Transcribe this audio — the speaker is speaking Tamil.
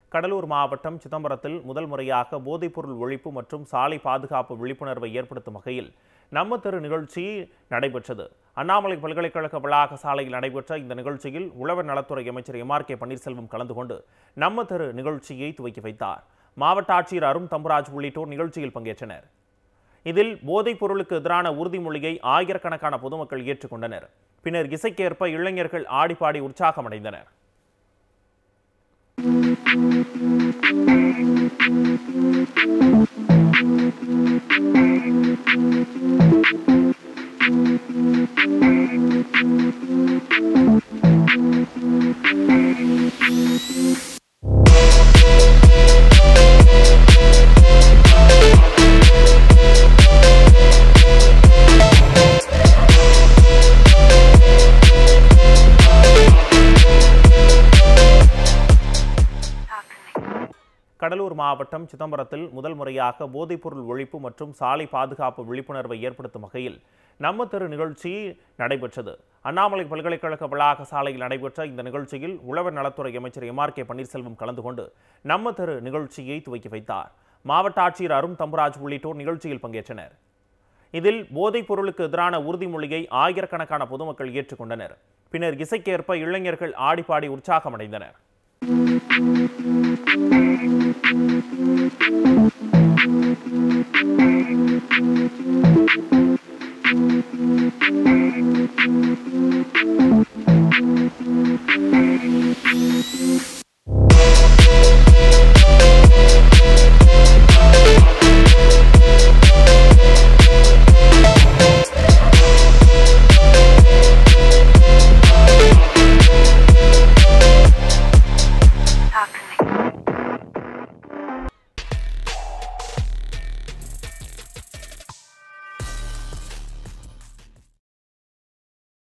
கடலூர் மாவட்டம் சிதம்பரத்தில் முதல் முறையாக போதைப்பொருள் ஒழிப்பு மற்றும் சாலை பாதுகாப்பு விழிப்புணர்வை ஏற்படுத்தும் வகையில் நம்ம தெரு நிகழ்ச்சி நடைபெற்றது அண்ணாமலை பல்கலைக்கழக வளாக சாலையில் நடைபெற்ற இந்த நிகழ்ச்சியில் உழவர் நலத்துறை அமைச்சர் எம் ஆர் கே பன்னீர்செல்வம் கலந்து கொண்டு நம்ம தெரு நிகழ்ச்சியை துவக்கி வைத்தார் மாவட்ட ஆட்சியர் அருண் தம்பராஜ் உள்ளிட்டோர் நிகழ்ச்சியில் பங்கேற்றனர் இதில் போதைப் பொருளுக்கு எதிரான உறுதிமொழியை ஆயிரக்கணக்கான பொதுமக்கள் ஏற்றுக்கொண்டனர் பின்னர் இசைக்கேற்ப இளைஞர்கள் ஆடிப்பாடி உற்சாகமடைந்தனர் கடலூர் மாவட்டம் சிதம்பரத்தில் முதல் முறையாக போதைப்பொருள் ஒழிப்பு மற்றும் சாலை பாதுகாப்பு விழிப்புணர்வை ஏற்படுத்தும் வகையில் நம்ம தெரு நிகழ்ச்சி நடைபெற்றது அண்ணாமலை பல்கலைக்கழக வளாக சாலையில் நடைபெற்ற இந்த நிகழ்ச்சியில் உழவர் நலத்துறை அமைச்சர் எம் ஆர் கே பன்னீர்செல்வம் கலந்து கொண்டு நம்ம தெரு நிகழ்ச்சியை துவக்கி வைத்தார் மாவட்ட ஆட்சியர் அருண் தம்பராஜ் உள்ளிட்டோர் நிகழ்ச்சியில் பங்கேற்றனர் இதில் போதைப் பொருளுக்கு எதிரான உறுதிமொழியை ஆயிரக்கணக்கான பொதுமக்கள் ஏற்றுக்கொண்டனர் பின்னர் இசைக்கேற்ப இளைஞர்கள் ஆடிப்பாடி உற்சாகமடைந்தனர்